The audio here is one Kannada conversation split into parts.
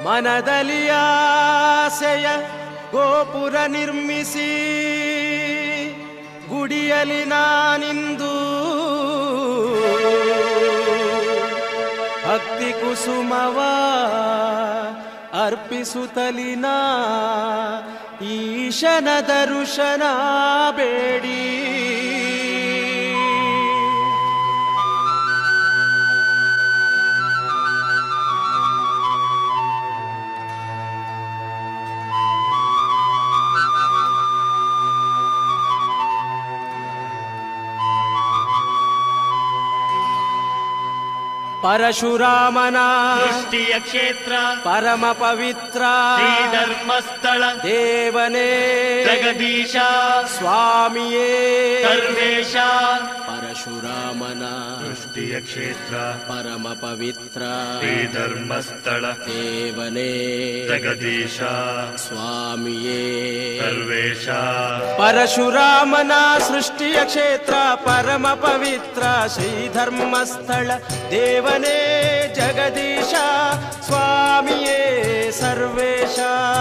ಮನದಲ್ಲಿ ಆಸೆಯ ಗೋಪುರ ನಿರ್ಮಿಸಿ ಗುಡಿಯಲಿ ನಾನಿಂದು ಭಕ್ತಿ ಕುಸುಮವ ಅರ್ಪಿಸುತ್ತಲಿನ ಈಶನ ದರುಶನ ಬೇಡಿ ಪರಶುರಾಮನ ಸೃಷ್ಟಿಯ ಕ್ಷೇತ್ರ ಪರಮ ಪವಿತ್ರ ಶ್ರೀ ಧರ್ಮಸ್ಥಳ ದೇವನೇ ಜಗದೀಶ ಸ್ವಾಮಿಯೇ ಸರ್ವೇಶ ಪರಶುರಾಮನ ಸೃಷ್ಟಿಯ ಕ್ಷೇತ್ರ ಪರಮ ಪವಿತ್ರ ಶ್ರೀ ಧರ್ಮಸ್ಥಳ ದೇವನೇ ಜಗದೀಶ ಸ್ವಾಮಿಯೇ ಸರ್ವೇಶ ಪರಶುರಾಮನ ಸೃಷ್ಟಿಯ ಕ್ಷೇತ್ರ ಪರಮ ಪವಿತ್ರ ಶ್ರೀ ಧರ್ಮಸ್ಥಳ ದೇವನೇ ಜಗದೀಶ ಸ್ವಾಮಿಯೇ ಸರ್ವೇಶ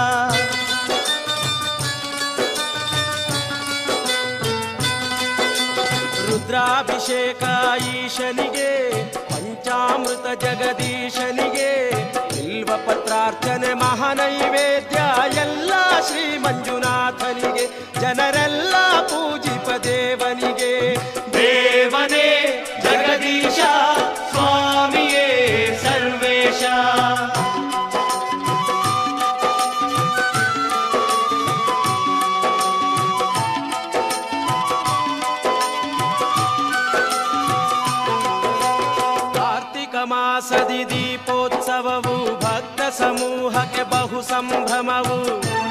ರುದ್ರಾಭಿಷೇಕ ಈಶನಿಗೆ ಪಂಚಾಮೃತ ಜಗದೀಶನಿಗೆ ಬಿಲ್ವ ಪತ್ರಾರ್ಚನೆ ಮಹಾನೈವೇದ್ಯ ಎಲ್ಲ ಶ್ರೀ ಮಂಜುನಾಥನಿಗೆ ಜನರೆಲ್ಲ ಪೂಜಿಪ ದೇವನಿಗೆ ದೇವನೇ ಜಗದೀಶ ಸ್ವಾಮಿಯೇ ಸರ್ವೇಶ ಕಾರ್ತಿಕ ಮಾಸದಿ ದೀಪೋತ್ಸವವು ಭಕ್ತ ಸಮೂಹಕ್ಕೆ ಬಹು ಸಂಭ್ರಮವು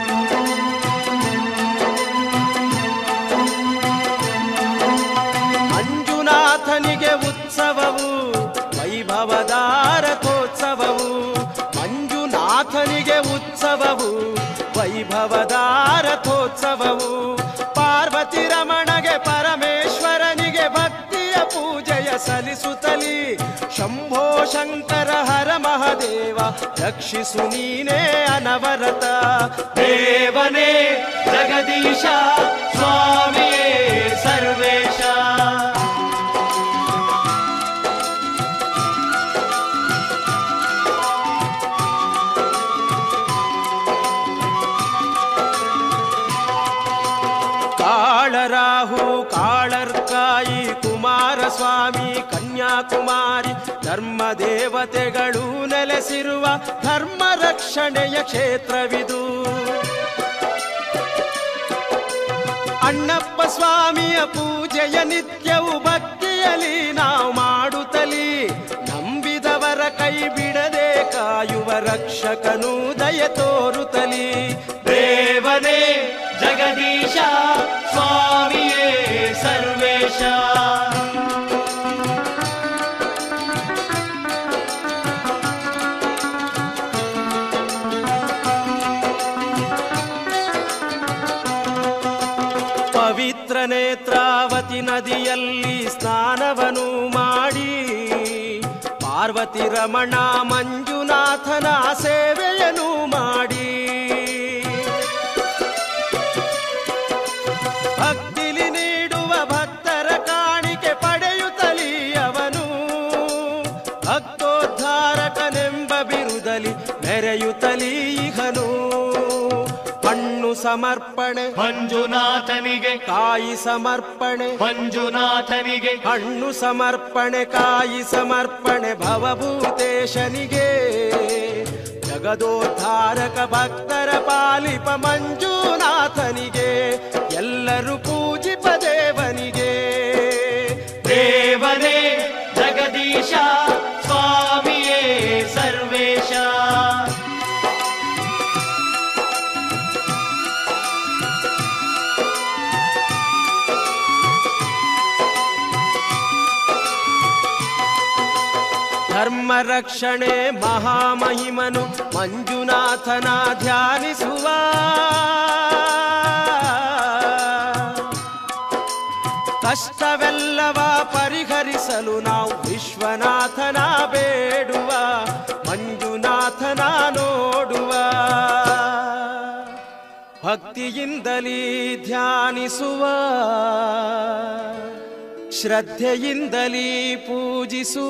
ಮಂಜುನಾಥನಿಗೆ ಉತ್ಸವವು ವೈಭವದ ರಥೋತ್ಸವವು ಮಂಜುನಾಥನಿಗೆ ಉತ್ಸವವು ವೈಭವದ ರಥೋತ್ಸವವು ಪಾರ್ವತಿ ರಮಣಗೆ ಪರಮೇಶ್ವರನಿಗೆ ಭಕ್ತಿಯ ಪೂಜೆಯ ಸಲ್ಲಿಸುತ್ತಲಿ ಶಂಭೋ ಶಂಕರ ಹರ ಮಹದೇವ ರಕ್ಷಿಸು ನೀನೇ ಅನವರತ ದೇವನೇ ಜಗದೀಶ ಸ್ವಾಮಿಯೇ ಸರ್ವೇಶ ಕಾಳರಾಹು ಕಾಳರ್ಕಾಯಿ ಕುಮಾರಸ್ವಾಮಿ ಕನ್ಯಾಕುಮಾರಿ ಧರ್ಮ ದೇವತೆಗಳು ನೆಲೆಸಿರುವ ಧರ್ಮ ರಕ್ಷಣೆಯ ಕ್ಷೇತ್ರವಿದು ಅಣ್ಣಪ್ಪ ಸ್ವಾಮಿಯ ಪೂಜೆಯ ನಿತ್ಯವು ಭಕ್ತಿಯಲಿ ನಾವು ಮಾಡುತ್ತಲಿ ನಂಬಿದವರ ಕೈ ಬಿಡದೆ ಕಾಯುವ ರಕ್ಷಕನು ದಯ ತೋರುತ್ತಲಿ ದೇವನೇ ಜಗದೀಶ ಸ್ವಾಮಿಯೇ ಸರ್ವೇಶ ಪವಿತ್ರ ನೇತ್ರಾವತಿ ನದಿಯಲ್ಲಿ ಸ್ನಾನವನು ಮಾಡಿ ಪಾರ್ವತಿ ರಮಣ ಮಂಜುನಾಥನ ಸೇವೆಯನ್ನು ಮಾಡಿ ಭಕ್ತಿಲಿ ನೀಡುವ ಭಕ್ತರ ಕಾಣಿಕೆ ಪಡೆಯುತ್ತಲಿ ಅವನು ಭಕ್ತೋದ್ಧಾರಕನೆಂಬ ಬಿರುದಲಿ ಮೆರೆಯುತ್ತಲಿ ಇಹನು ಹಣ್ಣು ಸಮರ್ಪಣೆ ಮಂಜುನಾಥನಿಗೆ ಕಾಯಿ ಸಮರ್ಪಣೆ ಮಂಜುನಾಥನಿಗೆ ಹಣ್ಣು ಸಮರ್ಪಣೆ ಕಾಯಿ ಸಮರ್ಪಣೆ ಭವಭೂತೇಶನಿಗೆ ಜಗದೋದ್ಧಾರಕ ಭಕ್ತರ ಪಾಲಿಪ ಮಂಜುನಾಥನಿಗೆ ಎಲ್ಲರೂ ಪೂಜಿಪ ದೇವನಿಗೆ ದೇವನೇ ಜಗದೀಶ ಸ್ವಾಮಿಯೇ ಸರ್ವೇಶ ಧರ್ಮ ರಕ್ಷಣೆ ಮಹಾಮಹಿಮನು ಮಂಜುನಾಥನ ಧ್ಯಾನಿಸುವ ಕಷ್ಟವೆಲ್ಲವ ಪರಿಹರಿಸಲು ನಾವು ವಿಶ್ವನಾಥನ ಬೇಡುವ ಮಂಜುನಾಥನ ನೋಡುವ ಭಕ್ತಿಯಿಂದಲೀ ಧ್ಯಾನಿಸುವ ಶ್ರದ್ಧೆಯಿಂದಲೀ ಪೂಜಿಸುವ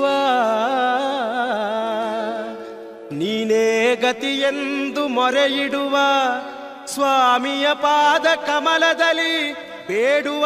ನೀನೇ ಗತಿಯೆಂದು ಮೊರೆಯಿಡುವ ಸ್ವಾಮಿಯ ಪಾದ ಕಮಲದಲ್ಲಿ ಬೇಡುವ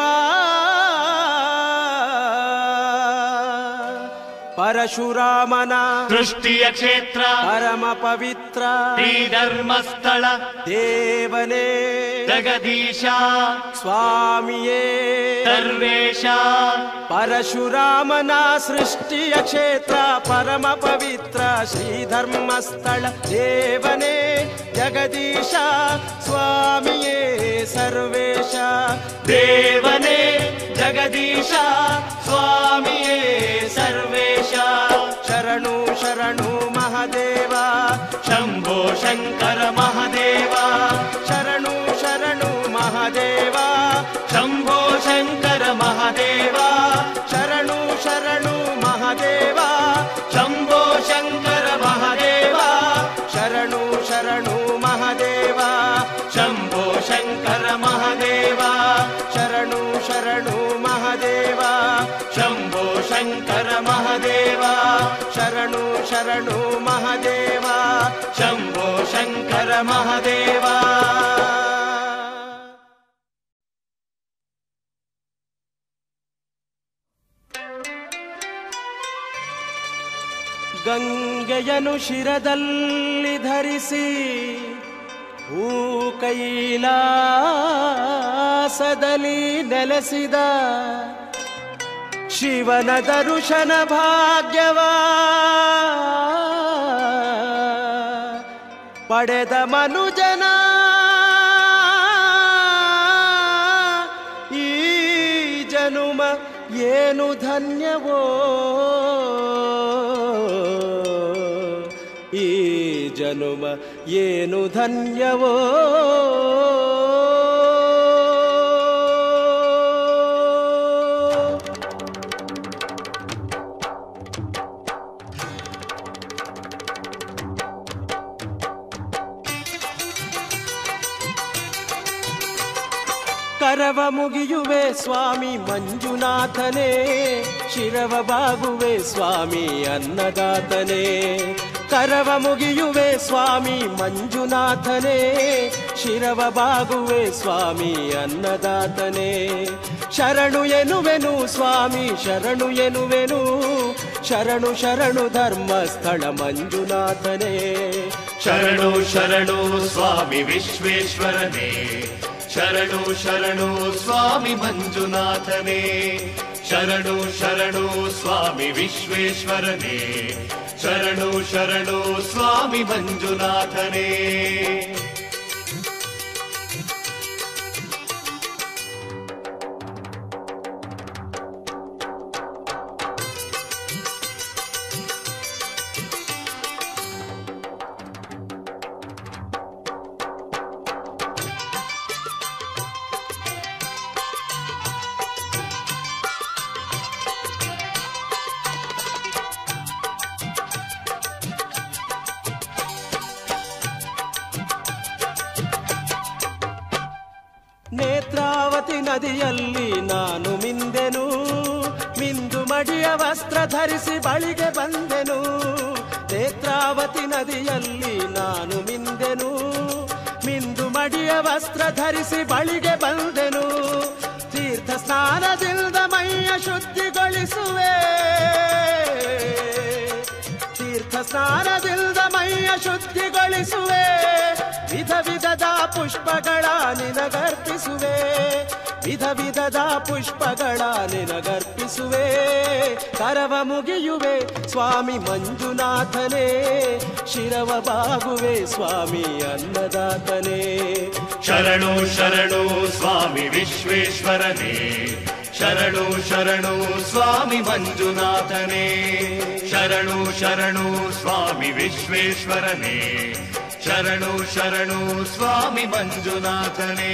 ಪರಶುರಾಮನ ಸೃಷ್ಟಿಯ ಕ್ಷೇತ್ರ ಪರಮ ಪವಿತ್ರ ಶ್ರೀ ಧರ್ಮಸ್ಥಳ ದೇವನೇ ಜಗದೀಶ ಸ್ವಾಮಿಯೇ ಸರ್ವೇಶ ಪರಶುರಾಮನ ಸೃಷ್ಟಿಯ ಕ್ಷೇತ್ರ ಪರಮ ಪವಿತ್ರ ಶ್ರೀ ಧರ್ಮಸ್ಥಳ ದೇವನೇ ಜಗದೀಶ ಸ್ವಾಮಿಯೇ ಸರ್ವೇಶ ದೇವನೇ ಜಗದೀಶ ಸ್ವಾಮಿಯೇ ಸರ್ವೇಶ ಶರಣು ಶರಣು ಮಹದೇವ ಶಂಭೋ ಶಂಕರ ಮಹದೇವ ಶರಣು ಶರಣು ಮಹದೇವ ಶಂಭೋ ಶಂಕರ ಮಹದೇವ ಶರಣು ಶರಣು ಮಹದೇವ ಶಂಭೋ ಶಂಕರ ಮಹದೇವ ಶರಣು ಶರಣು ಮಹದೇವ ಶಂಭೋ ಶಂಕರ ಮಹದೇವ ಶರಣು ಶರಣು ಮಹದೇವ ಶಂಭೋ ಶಂಕರ ಮಹದೇವ ಶರಣು ಶರಣು ಮಹದೇವ ಶಂಭೋ ಶಂಕರ ಮಹದೇವ ಗಂಗೆಯನು ಶಿರದಲ್ಲಿ ಧರಿಸಿ ಹೂ ಕೈಲಾಸದಲ್ಲಿ ನೆಲೆಸಿದ ಶಿವನ ದರುಶನ ಭಾಗ್ಯವ ಪಡೆದ ಮನುಜನ ಈ ಜನುಮ ಏನು ಧನ್ಯವೋ ಈ ಜನುಮ ಏನು ಧನ್ಯವೋ ಕರವ ಮುಗಿಯುವೆ ಸ್ವಾಮಿ ಮಂಜುನಾಥನೇ ಶಿರವ ಬಾಗುವೆ ಸ್ವಾಮಿ ಅನ್ನದಾತನೇ ಕರವ ಮುಗಿಯುವೆ ಸ್ವಾಮಿ ಮಂಜುನಾಥನೇ ಶಿರವ ಬಾಗುವೆ ಸ್ವಾಮಿ ಅನ್ನದಾತನೇ ಶರಣು ಎನ್ನುವೆನು ಸ್ವಾಮಿ ಶರಣು ಎನ್ನುವೆನು ಶರಣು ಶರಣು ಧರ್ಮಸ್ಥಳ ಮಂಜುನಾಥನೇ ಶರಣು ಶರಣು ಸ್ವಾಮಿ ವಿಶ್ವೇಶ್ವರನೇ ಶರಣು ಶರಣು ಸ್ವಾಮಿ ಮಂಜುನಾಥನೇ ಶರಣು ಶರಣು ಸ್ವಾಮಿ ವಿಶ್ವೇಶ್ವರನೇ ಶರಣು ಶರಣು ಸ್ವಾಮಿ ಮಂಜುನಾಥನೇ ನೇತ್ರಾವತಿ ನದಿಯಲ್ಲಿ ನಾನು ಮಿಂದೆನು ಮಿಂದು ಮಡಿಯ ವಸ್ತ್ರ ಧರಿಸಿ ಬಳಿಗೆ ಬಂದೆನು ನೇತ್ರಾವತಿ ನದಿಯಲ್ಲಿ ನಾನು ಮಿಂದೆನು ಮಿಂದು ಮಡಿಯ ವಸ್ತ್ರ ಧರಿಸಿ ಬಳಿಗೆ ಬಂದೆನು ತೀರ್ಥ ಸ್ನಾನದಿಂದ ಮೈಯ ಶುದ್ಧಿಗೊಳಿಸುವೆ ತೀರ್ಥ ಸ್ನಾನದಿಂದ ಮೈಯ ಶುದ್ಧಿಗೊಳಿಸುವೆ ವಿಧ ವಿಧದ ಪುಷ್ಪಗಳ ನಿನಗರ್ಪಿಸುವೆ ವಿಧ ವಿಧದ ಪುಷ್ಪಗಳ ನಿನಗರ್ಪಿಸುವೆ ಕರವ ಮುಗಿಯುವೆ ಸ್ವಾಮಿ ಮಂಜುನಾಥನೇ ಶಿರವ ಬಾಗುವೆ ಸ್ವಾಮಿ ಅನ್ನದಾತನೇ ಶರಣು ಶರಣು ಸ್ವಾಮಿ ವಿಶ್ವೇಶ್ವರನೇ ಶರಣು ಶರಣು ಸ್ವಾಮಿ ಮಂಜುನಾಥನೇ ಶರಣು ಶರಣು ಸ್ವಾಮಿ ವಿಶ್ವೇಶ್ವರನೇ ಶರಣು ಶರಣು ಸ್ವಾಮಿ ಮಂಜುನಾಥನೇ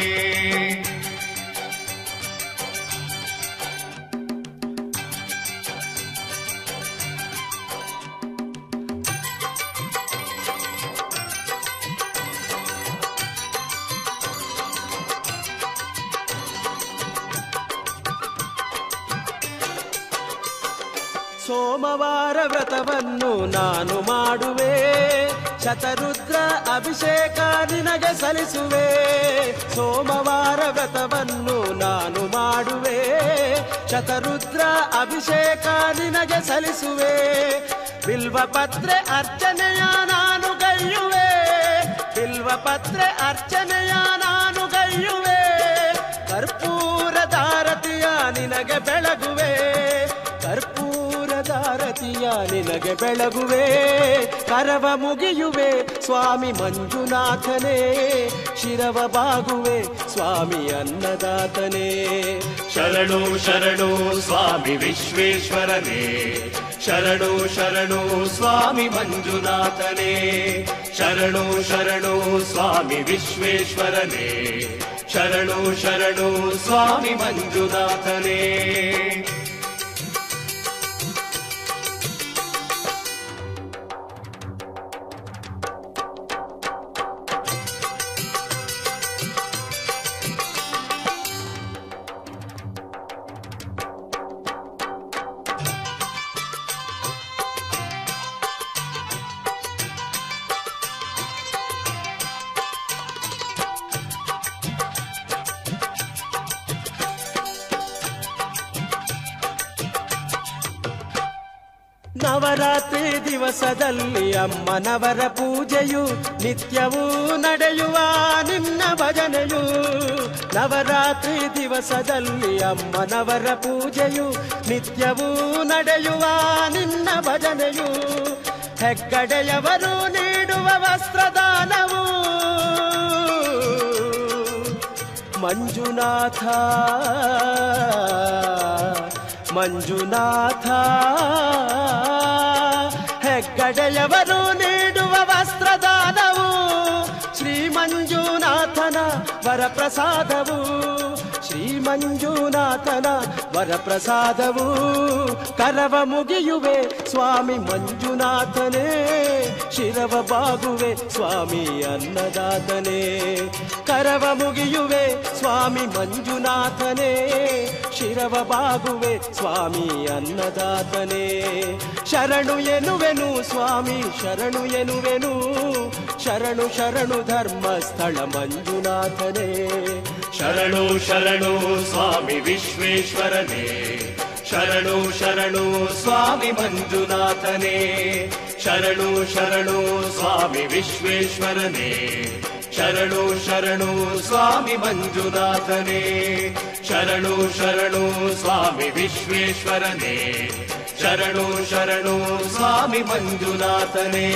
ಸೋಮವಾರ ವ್ರತವನ್ನು ನಾನು ಮಾಡುವೆ ಶತರುದ್ರ ಅಭಿಷೇಕ ನಿನಗೆ ಸಲ್ಲಿಸುವೆ ಸೋಮವಾರ ವ್ರತವನ್ನು ನಾನು ಮಾಡುವೆ ಶತರುದ್ರ ಅಭಿಷೇಕ ನಿನಗೆ ಸಲ್ಲಿಸುವೆ ಬಿಲ್ವ ಪತ್ರೆ ಅರ್ಚನೆಯ ನಾನು ಗೈಯುವೆ ಬಿಲ್ವ ಪತ್ರೆ ಅರ್ಚನೆಯ ನಾನು ಗೈಯುವೆ ಕರ್ಪೂರದಾರತಿಯ ನಿನಗೆ ಬೆಳಗುವೆ ಕರ್ಪೂರದಾರತಿಯ ನಿನಗೆ ಬೆಳಗುವೆ ಕರವ ಮುಗಿಯುವೆ ಸ್ವಾಮಿ ಮಂಜುನಾಥನೇ ಶಿರವ ಬಾಗುವೆ ಸ್ವಾಮಿ ಅನ್ನದಾತನೇ ಶರಣು ಶರಣು ಸ್ವಾಮಿ ವಿಶ್ವೇಶ್ವರನೇ ಶರಣು ಶರಣು ಸ್ವಾಮಿ ಮಂಜುನಾಥನೇ ಶರಣು ಶರಣು ಸ್ವಾಮಿ ವಿಶ್ವೇಶ್ವರನೇ ಶರಣು ಶರಣು ಸ್ವಾಮಿ ಮಂಜುನಾಥನೇ ನವರಾತ್ರಿ ದಿವಸದಲ್ಲಿ ಅಮ್ಮನವರ ಪೂಜೆಯು ನಿತ್ಯವೂ ನಡೆಯುವ ನಿನ್ನ ಭಜನೆಯು ನವರಾತ್ರಿ ದಿವಸದಲ್ಲಿ ಅಮ್ಮನವರ ಪೂಜೆಯು ನಿತ್ಯವೂ ನಡೆಯುವ ನಿನ್ನ ಭಜನೆಯು ಹೆಗ್ಗಡೆಯವರು ನೀಡುವ ವಸ್ತ್ರದಾನವು ಮಂಜುನಾಥ ಮಂಜುನಾಥ ಹೆಗ್ಗಡೆಯವರು ನೀಡುವ ವಸ್ತ್ರದಾನವು ಶ್ರೀ ಮಂಜುನಾಥನ ವರಪ್ರಸಾದವು ಶ್ರೀ ಮಂಜುನಾಥನ ವರಪ್ರಸಾದವು ಕರವ ಮುಗಿಯುವೆ ಸ್ವಾಮಿ ಮಂಜುನಾಥನೇ ಶಿರವ ಬಾಗುವೆ ಸ್ವಾಮಿ ಅನ್ನದಾತನೇ ಕರವ ಮುಗಿಯುವೆ ಸ್ವಾಮಿ ಮಂಜುನಾಥನೇ ಶಿರವ ಬಾಗುವೆ ಸ್ವಾಮಿ ಅನ್ನದಾತನೇ ಶರಣು ಎನ್ನುವೆನು ಸ್ವಾಮಿ ಶರಣು ಎನ್ನುವೆನು ಶರಣು ಶರಣು ಧರ್ಮಸ್ಥಳ ಮಂಜುನಾಥನೇ ಶರಣು ಶರಣು ಸ್ವಾಮಿ ವಿಶ್ವೇಶ್ವರನೇ ಶರಣು ಶರಣು ಸ್ವಾಮಿ ಮಂಜುನಾಥನೇ ಶರಣು ಶರಣು ಸ್ವಾಮಿ ವಿಶ್ವೇಶ್ವರನೇ ಶರಣು ಶರಣು ಸ್ವಾಮಿ ಮಂಜುನಾಥನೇ ಶರಣು ಶರಣು ಸ್ವಾಮಿ ವಿಶ್ವೇಶ್ವರನೇ ಶರಣು ಶರಣು ಸ್ವಾಮಿ ಮಂಜುನಾಥನೇ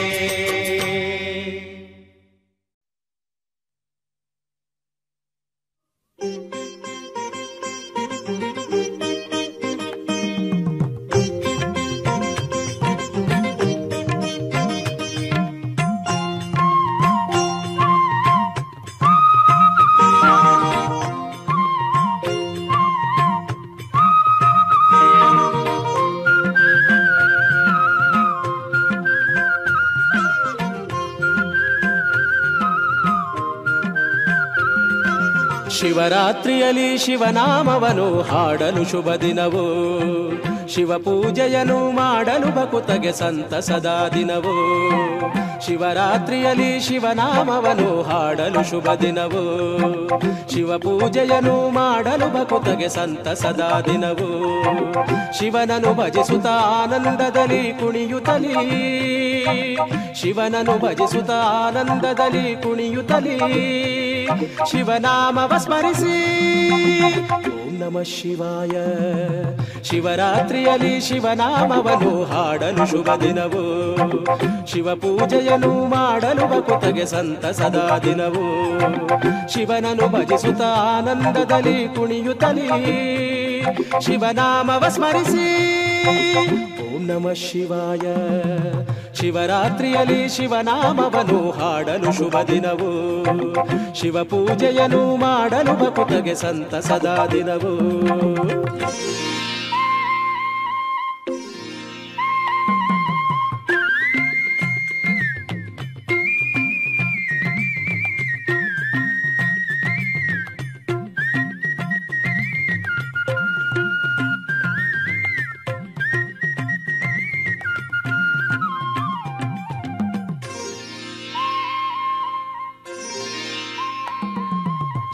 ಶಿವರಾತ್ರಿಯಲ್ಲಿ ಶಿವನಾಮವನು ಹಾಡಲು ಶುಭ ದಿನವು ಶಿವ ಪೂಜೆಯನ್ನು ಮಾಡಲು ಬಕುತಗೆ ಸಂತಸದ ದಿನವು ಶಿವರಾತ್ರಿಯಲ್ಲಿ ಶಿವನಾಮವನು ಹಾಡಲು ಶುಭ ದಿನವು ಶಿವ ಪೂಜೆಯನ್ನು ಮಾಡಲು ಬಕುತಗೆ ಸಂತಸದ ದಿನವು ಶಿವನನು ಭಜಿಸುತ್ತ ಆನಂದದಲ್ಲಿ ಕುಣಿಯುತ್ತಲೀ ಶಿವನನು ಭಜಿಸುತ್ತ ಆನಂದದಲ್ಲಿ ಕುಣಿಯುತ್ತಲೀ ಶಿವನಾಮವ ಸ್ಮರಿಸಿ ಓಂ ನಮ ಶಿವಾಯ ಶಿವರಾತ್ರಿಯಲ್ಲಿ ಶಿವನಾಮವನ್ನು ಹಾಡಲು ಶುಭ ದಿನವು ಶಿವ ಪೂಜೆಯನ್ನು ಮಾಡಲು ಬಕುತಗೆ ಸಂತಸದ ದಿನವು ಶಿವನನು ಭಜಿಸುತ್ತ ಆನಂದದಲ್ಲಿ ಕುಣಿಯುತ್ತಲೀ ಶಿವನಾಮವ ಸ್ಮರಿಸಿ ಓಂ ನಮ ಶಿವಾಯ ಶಿವರಾತ್ರಿಯಲ್ಲಿ ಶಿವನಾಮವನ್ನು ಹಾಡಲು ಶುಭ ದಿನವು ಶಿವ ಪೂಜೆಯನ್ನು ಮಾಡಲು ಬಕುತಗೆ ಸಂತಸದ ದಿನವು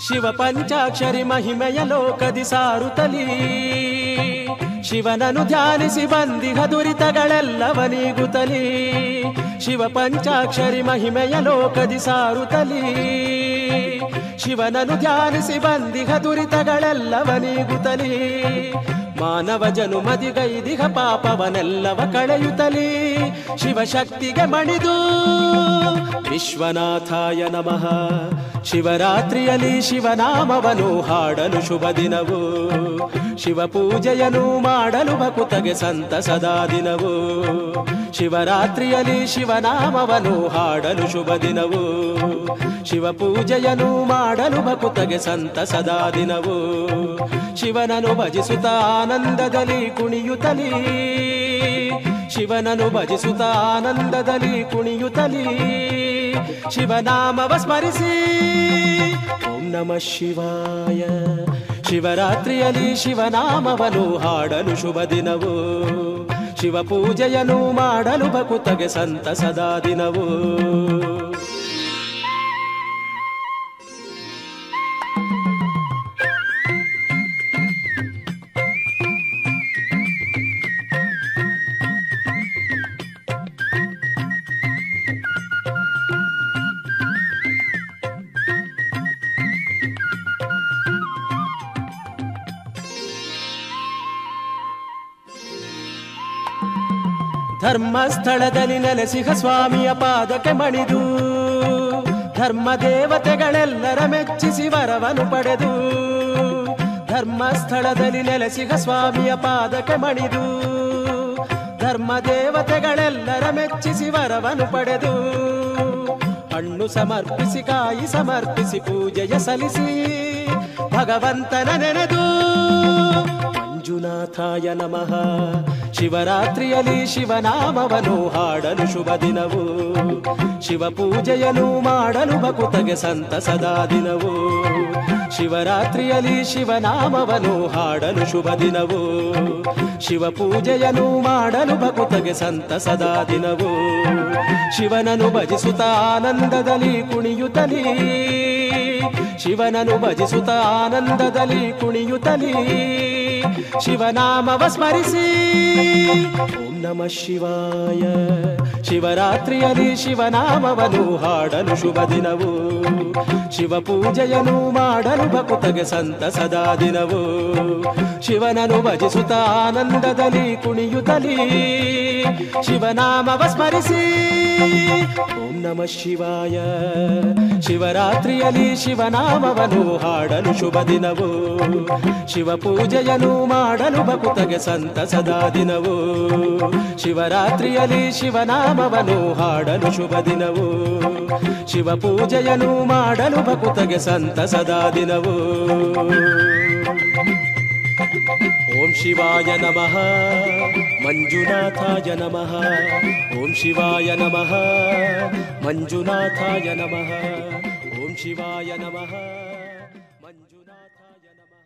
ಶಿವ ಪಂಚಾಕ್ಷರಿ ಮಹಿಮೆಯ ಲೋಕದಿ ಸಾರುತ್ತಲೀ ಶಿವನನು ಧ್ಯಾನಿಸಿ ಬಂದಿಹ ದುರಿತಗಳೆಲ್ಲವ ನೀಗುತ್ತಲೀ ಶಿವ ಪಂಚಾಕ್ಷರಿ ಮಹಿಮೆಯ ಲೋಕದಿ ಸಾರುತ್ತಲೀ ಶಿವನನು ಧ್ಯಾನಿಸಿ ಬಂದಿಹ ದುರಿತಗಳೆಲ್ಲವ ನೀಗುತ್ತಲೀ ಮಾನವ ಜನುಮದಿಗೈದಿಹ ಪಾಪವನೆಲ್ಲವ ಕಳೆಯುತ್ತಲೀ ಶಿವಶಕ್ತಿಗೆ ಮಣಿದು ವಿಶ್ವನಾಥಾಯ ನಮಃ ಶಿವರಾತ್ರಿಯಲ್ಲಿ ಶಿವನಾಮವನು ಹಾಡಲು ಶುಭ ದಿನವು ಶಿವ ಪೂಜೆಯನ್ನು ಮಾಡಲು ಭಕುತಗೆ ಸಂತಸದ ದಿನವು ಶಿವರಾತ್ರಿಯಲ್ಲಿ ಶಿವನಾಮವನು ಹಾಡಲು ಶುಭ ದಿನವು ಶಿವ ಪೂಜೆಯನ್ನು ಮಾಡಲು ಭಕುತಗೆ ಸಂತಸದ ದಿನವು ಶಿವನನು ಭಜಿಸುತ್ತ ಆನಂದದಲ್ಲಿ ಕುಣಿಯುತ್ತಲೀ ಶಿವನನು ಭಜಿಸುತ್ತ ಆನಂದದಲ್ಲಿ ಕುಣಿಯುತ್ತಲೀ ಶಿವನಾಮವ ಸ್ಮರಿಸಿ ಓಂ ನಮಃ ಶಿವಾಯ ಶಿವರಾತ್ರಿಯಲ್ಲಿ ಶಿವನಾಮವನು ಹಾಡಲು ಶುಭ ದಿನವು ಶಿವ ಪೂಜೆಯನ್ನು ಮಾಡಲು ಭಕುತಗೆ ಸಂತಸದ ದಿನವು ಧರ್ಮಸ್ಥಳದಲ್ಲಿ ನೆಲೆಸಿಹ ಸ್ವಾಮಿಯ ಪಾದಕ್ಕೆ ಮಣಿದು ಧರ್ಮ ದೇವತೆಗಳೆಲ್ಲರ ಮೆಚ್ಚಿಸಿ ವರವನು ಪಡೆದು ಧರ್ಮಸ್ಥಳದಲ್ಲಿ ನೆಲೆಸಿಹ ಸ್ವಾಮಿಯ ಪಾದಕ್ಕೆ ಮಣಿದು ಧರ್ಮ ದೇವತೆಗಳೆಲ್ಲರ ಮೆಚ್ಚಿಸಿ ವರವನು ಪಡೆದು ಹಣ್ಣು ಸಮರ್ಪಿಸಿ ಕಾಯಿ ಸಮರ್ಪಿಸಿ ಪೂಜೆಯ ಸಲ್ಲಿಸಿ ಭಗವಂತನ ನೆನೆದು ಮಂಜುನಾಥಾಯ ನಮಃ ಶಿವರಾತ್ರಿಯಲ್ಲಿ ಶಿವನಾಮವನು ಹಾಡಲು ಶುಭ ದಿನವು ಶಿವ ಪೂಜೆಯನ್ನು ಮಾಡಲು ಭಕುತಗೆ ಸಂತಸದ ದಿನವು ಶಿವರಾತ್ರಿಯಲ್ಲಿ ಶಿವನಾಮವನು ಹಾಡಲು ಶುಭ ದಿನವು ಶಿವ ಪೂಜೆಯನ್ನು ಮಾಡಲು ಭಕುತಗೆ ಸಂತಸದ ದಿನವು ಶಿವನನು ಭಜಿಸುತ್ತ ಆನಂದದಲ್ಲಿ ಕುಣಿಯುತ್ತಲೀ ಶಿವನನು ಭಜಿಸುತ್ತ ಆನಂದದಲ್ಲಿ ಕುಣಿಯುತ್ತಲೀ ಶಿವನಾಮವ ಸ್ಮರಿಸಿ ಓಂ ನಮಃ ಶಿವಾಯ ಶಿವರಾತ್ರಿಯಲ್ಲಿ ಶಿವನಾಮವನು ಹಾಡಲು ಶುಭ ದಿನವು ಶಿವ ಪೂಜೆಯನ್ನು ಮಾಡಲು ಭಕುತಗೆ ಸಂತಸದ ದಿನವು ಶಿವನನು ಭಜಿಸುತ್ತ ಆನಂದದಲ್ಲಿ ಕುಣಿಯುತ್ತಲೀ ಶಿವನಾಮವ ಸ್ಮರಿಸಿ ಓಂ ನಮಃ ಶಿವಾಯ ಶಿವರಾತ್ರಿಯಲ್ಲಿ ಶಿವನಾಮವನು ಹಾಡಲು ಶುಭ ದಿನವು ಶಿವ ಪೂಜೆಯನ್ನು ಮಾಡಲು ಭಕುತಗೆ ಸಂತಸದ ದಿನವು ಶಿವರಾತ್ರಿಯಲ್ಲಿ ಶಿವನಾಮವನು ಹಾಡಲು ಶುಭ ದಿನವು ಶಿವ ಪೂಜೆಯನ್ನು ಮಾಡಲು ಭಕುತಗೆ ಸಂತಸದ ದಿನವು ಓಂ ಶಿವಾಯ ನಮಃ ಮಂಜುನಾಥಾಯ ನಮಃ ಓಂ ಶಿವಾಯ ನಮಃ ಮಂಜುನಾಥಾಯ ನಮಃ ಓಂ ಶಿವಾಯ ನಮಃ ಮಂಜುನಾಥಾಯ ನಮಃ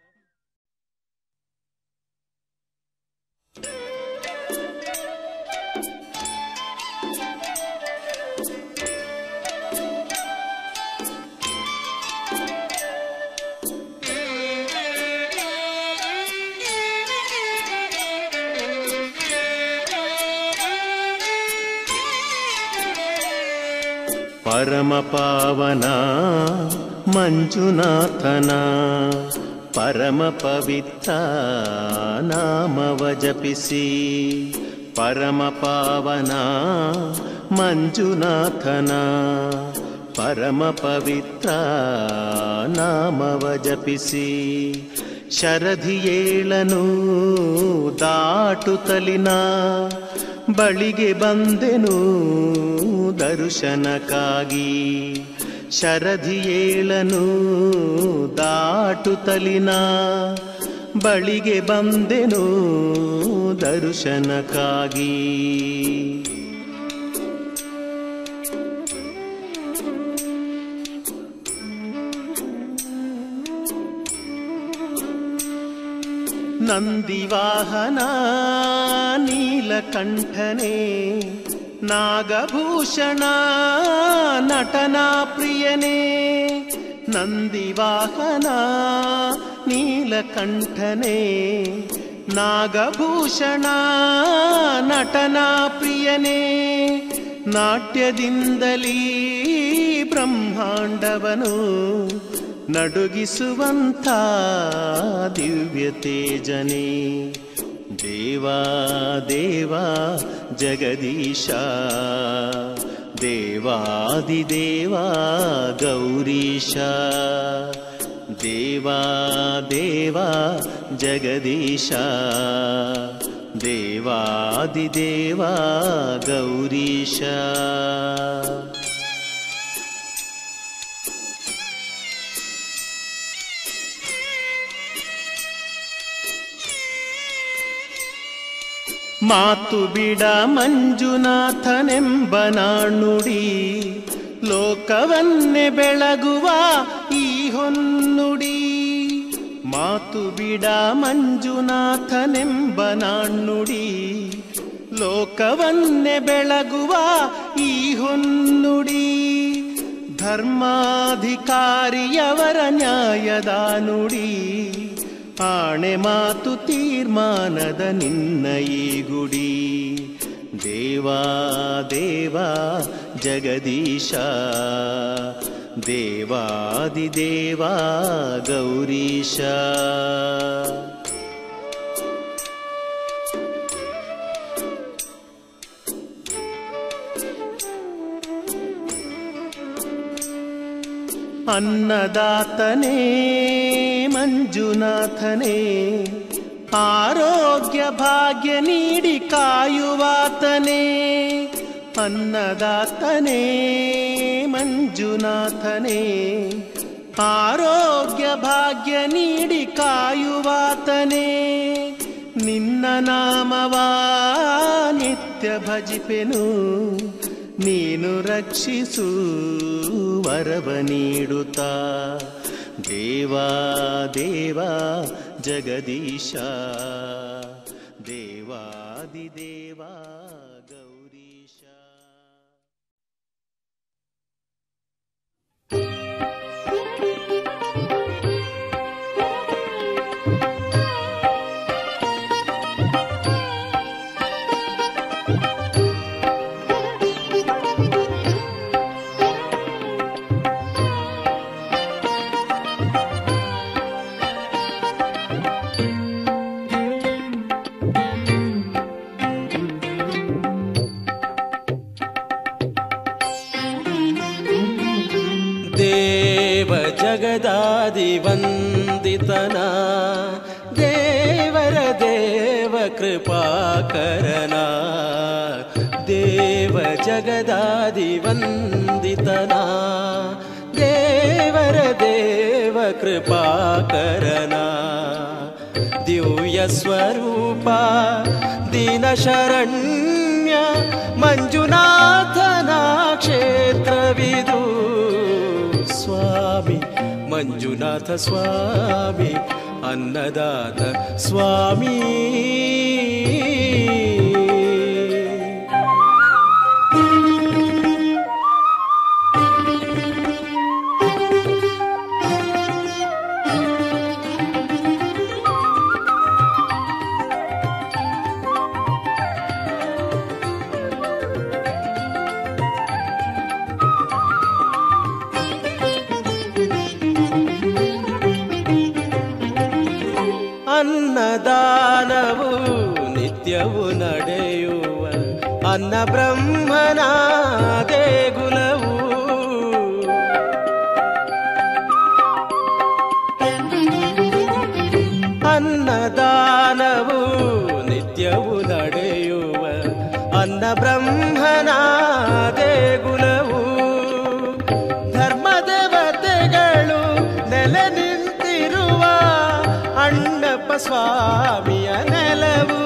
ಪರಮಪಾವನ ಮಂಜುನಾಥನ ಪರಮ ಪವಿತ್ರ ನಾಮವ ಜಪಿಸಿ ಪರಮ ಪಾವನ ಮಂಜುನಾಥನ ಪರಮ ಪವಿತ್ರ ನಾಮವ ಜಪಿಸಿ ಶರಧಿಯೇಳನು ದಾಟುತ್ತಲಿನ ಬಳಿಗೆ ಬಂದೆನು ದರ್ಶನಕ್ಕಾಗಿ ಶರಧಿಯೇಳನು ದಾಟುತ್ತಲಿನ ಬಳಿಗೆ ಬಂದೆನು ದರ್ಶನಕ್ಕಾಗಿ ನಂದಿವಾಹನ ನೀಲಕಂಠನೆ ನಾಗಭೂಷಣ ನಟನಾ ಪ್ರಿಯನೇ ನಂದಿವಾಹನ ನೀಲಕಂಠನೆ ನಾಗಭೂಷಣ ನಟನ ಪ್ರಿಯನೇ ನಾಟ್ಯದಿಂದಲೀ ಬ್ರಹ್ಮಾಂಡವನು ನಡುಗಿಸುವಂಥ ದಿವ್ಯ ತೇಜನೇ ದೇವಾ ದೇವಾ ಜಗದೀಶ ದೇವಾದಿದೇವಾ ಗೌರೀಶ ದೇವಾ ದೇವಾ ಜಗದೀಶ ದೇವಾದಿದೇವಾ ಗೌರೀಶ ಮಾತು ಬಿಡ ಮಂಜುನಾಥನೆಂಬ ನಾಣ್ಣುಡಿ ಲೋಕವನ್ನೇ ಬೆಳಗುವ ಈ ಹೊನ್ನುಡಿ ಮಾತು ಬಿಡ ಮಂಜುನಾಥನೆಂಬ ನಾಣ್ಣುಡಿ ಲೋಕವನ್ನೇ ಬೆಳಗುವ ಈ ಹೊನ್ನುಡಿ ಧರ್ಮಾಧಿಕಾರಿಯವರ ನ್ಯಾಯದ ನುಡಿ ಆಣೆ ಮಾತು ತೀರ್ಮಾನದ ನಿನ್ನ ಈ ಗುಡಿ ದೇವಾ ದೇವಾ ಜಗದೀಶ ದೇವಾದಿದೇವಾ ಗೌರೀಶ ಅನ್ನದಾತನೇ ಮಂಜುನಾಥನೇ ಆರೋಗ್ಯ ಭಾಗ್ಯ ನೀಡಿ ಕಾಯುವಾತನೇ ಅನ್ನದಾತನೇ ಮಂಜುನಾಥನೇ ಆರೋಗ್ಯ ಭಾಗ್ಯ ನೀಡಿ ಕಾಯುವಾತನೇ ನಿನ್ನ ನಾಮವಾ ನಿತ್ಯ ಭಜಿಪೆನು ನೀನು ರಕ್ಷಿಸು ವರವ ನೀಡುತ್ತಾ ದೇವಾ ದೇವಾ ಜಗದೀಶ ದೇವಾದಿದೇವಾ ಗೌರೀಶ ದೇವ ಜಗದಾದಿ ವಂದಿತನ ದೇವರ ದೇವ ಕೃಪಾಕರನ ದೇವ ಜಗದಾದಿ ವಂದಿತನ ದೇವರ ದೇವ ಕೃಪಾಕರನ ದಿವ್ಯ ಸ್ವರೂಪ ದೀನ ಶರಣ್ಯ ಮಂಜುನಾಥನ ಕ್ಷೇತ್ರವಿದು ಸ್ವಾಮಿ ಮಂಜುನಾಥ ಸ್ವಾಮಿ ಅನ್ನದಾತ ಸ್ವಾಮಿ ಅನ್ನದಾನವು ನಿತ್ಯವು ನಡೆಯುವ ಅನ್ನ ಬ್ರಹ್ಮನ ದೇಗುಲವು ಅನ್ನದಾನವು ನಿತ್ಯವು ನಡೆಯುವ ಅನ್ನ ಬ್ರಹ್ಮನ ದೇಗುಲವು ಧರ್ಮ ದೇವತೆಗಳು ನೆಲೆ ನಿಂತಿರುವ ಅಣ್ಣಪ್ಪ ಸ್ವಾಮಿಯ ನೆಲವು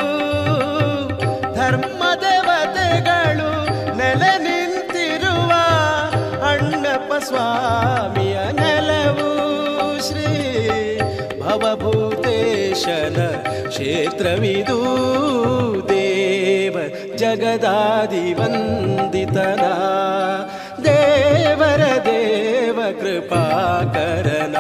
ಧರ್ಮ ದೇವತೆಗಳು ನೆಲೆ ನಿಂತಿರುವ ಅಣ್ಣಪ್ಪ ಸ್ವಾಮಿಯ ನೆಲವು ಶ್ರೀ ಭವಭೂತೇಶನ ಕ್ಷೇತ್ರವಿದು ದೇವ ಜಗದಾದಿ ವಂದಿತನ ದೇವರ ದೇವ ಕೃ ಕೃಪಾಕರನ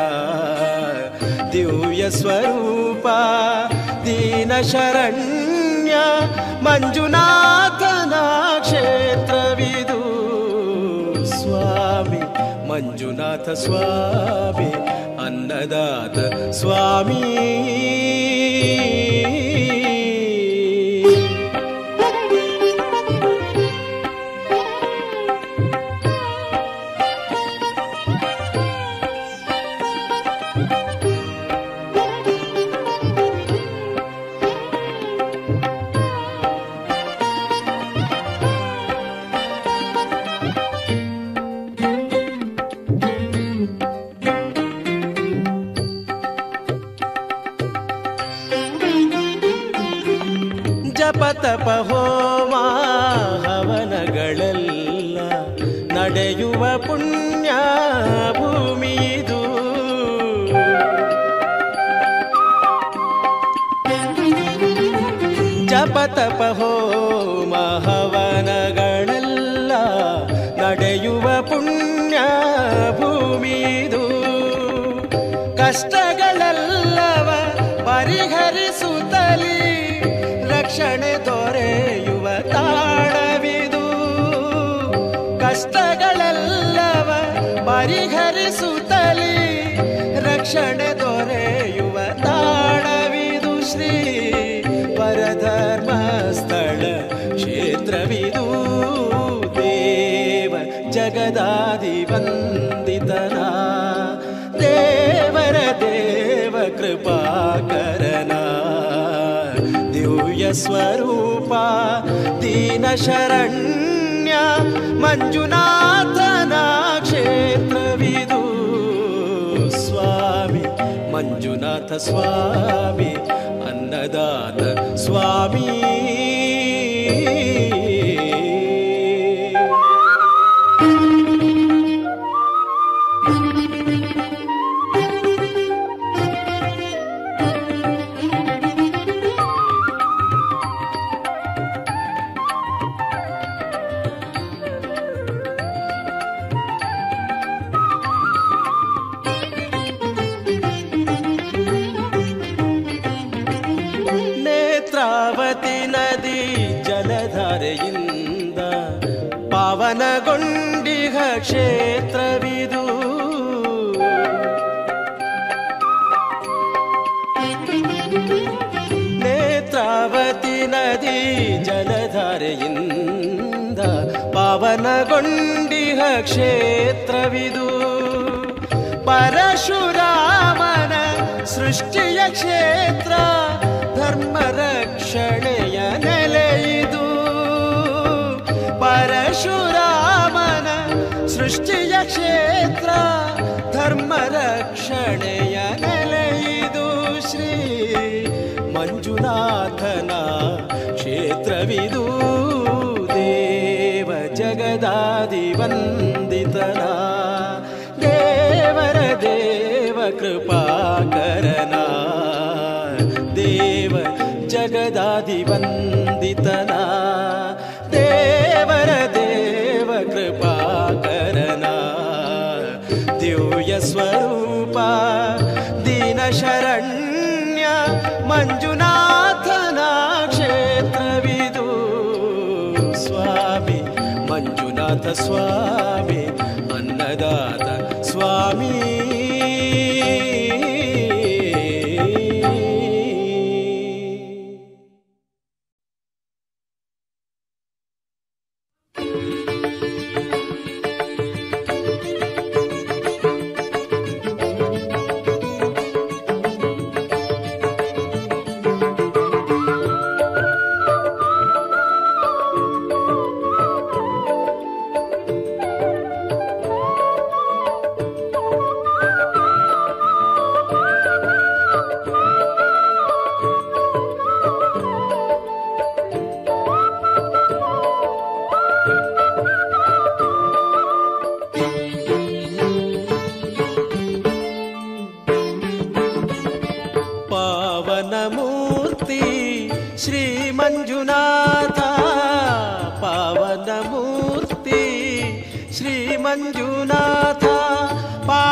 ದಿವ್ಯ ಸ್ವರೂಪ ದೀನ ಶರಣ್ಯ ಮಂಜುನಾಥನ ಕ್ಷೇತ್ರವಿದು ಸ್ವಾಮಿ ಮಂಜುನಾಥ ಸ್ವಾಮಿ ಅನ್ನದಾತ ಸ್ವಾಮಿ ಜಪತಪ ಹೋಮ ಹವನಗಳೆಲ್ಲ ನಡೆಯುವ ಪುಣ್ಯ ಭೂಮಿದು ಜಪತಪ ಹೋಮ ಹವನಗಳೆಲ್ಲ ನಡೆಯುವ ಪುಣ್ಯ ಭೂಮಿದು ಕಷ್ಟಗಳೆಲ್ಲವ ಪರಿಹರಿಸುತ್ತಲಿ ರಕ್ಷಣೆ ದೊರೆಯುವ ತಾಣವಿದು ಕಷ್ಟಗಳೆಲ್ಲವ ಪರಿಹರಿಸುತ್ತಲಿ ರಕ್ಷಣೆ ದೊರೆಯುವ ತಾಣವಿದು ಶ್ರೀ ಪರಧರ್ಮ ಸ್ಥಳ ಕ್ಷೇತ್ರವಿದು ದೇವ ಜಗದಾದಿ ವಂದಿತನ ದೇವರ ದೇವ ಕೃಪಾಕರನ ದಿವ್ಯ ಸ್ವರೂಪ ದೀನ ಶರಣ್ಯ ಮಂಜುನಾಥನ ಕ್ಷೇತ್ರವಿದು ಸ್ವಾಮಿ ಮಂಜುನಾಥ ಸ್ವಾಮಿ ಅನ್ನದಾತ ಸ್ವಾಮಿ ನೇತ್ರಾವತಿ ನದಿ ಜಲಧಾರೆಯಿಂದ ಪಾವನಗೊಂಡಿಹ ಕ್ಷೇತ್ರವಿದು ನೇತ್ರಾವತಿ ನದಿ ಜಲಧಾರೆಯಿಂದ ಪಾವನಗೊಂಡಿಹ ಕ್ಷೇತ್ರವಿದು ಪರಶುರಾಮನ ಸೃಷ್ಟಿಯ ಕ್ಷೇತ್ರ ಧರ್ಮ ರಕ್ಷಣೆಯ ನೆಲೆಯಿದು ಪರಶುರಾಮನ ಸೃಷ್ಟಿಯ ಕ್ಷೇತ್ರ ಧರ್ಮ ರಕ್ಷಣೆಯ ನೆಲೆಯಿದು ಶ್ರೀ ಮಂಜುನಾಥನ ಕ್ಷೇತ್ರವಿದು ದೇವ ಜಗದಾದಿ ವಂದಿತನ ದೇವರ ದೇವ ಕೃಪಾಕರನ ದೇವ ಜಗದಾದಿ ವಂದಿತನ ದೇವರ ದೇವ ಕೃಪಾಕರನ ದಿವ್ಯ ಸ್ವರೂಪ ದೀನ ಶರಣ್ಯ ಮಂಜುನಾಥನ ಕ್ಷೇತ್ರವಿದು ಸ್ವಾಮಿ ಮಂಜುನಾಥ ಸ್ವಾಮಿ ಅನ್ನದಾತ ಸ್ವಾಮಿ ಪಾವನ ಮೂರ್ತಿ ಶ್ರೀ ಮಂಜುನಾಥ ಪಾವನ ಮೂರ್ತಿ ಶ್ರೀ ಮಂಜುನಾಥ ಪಾ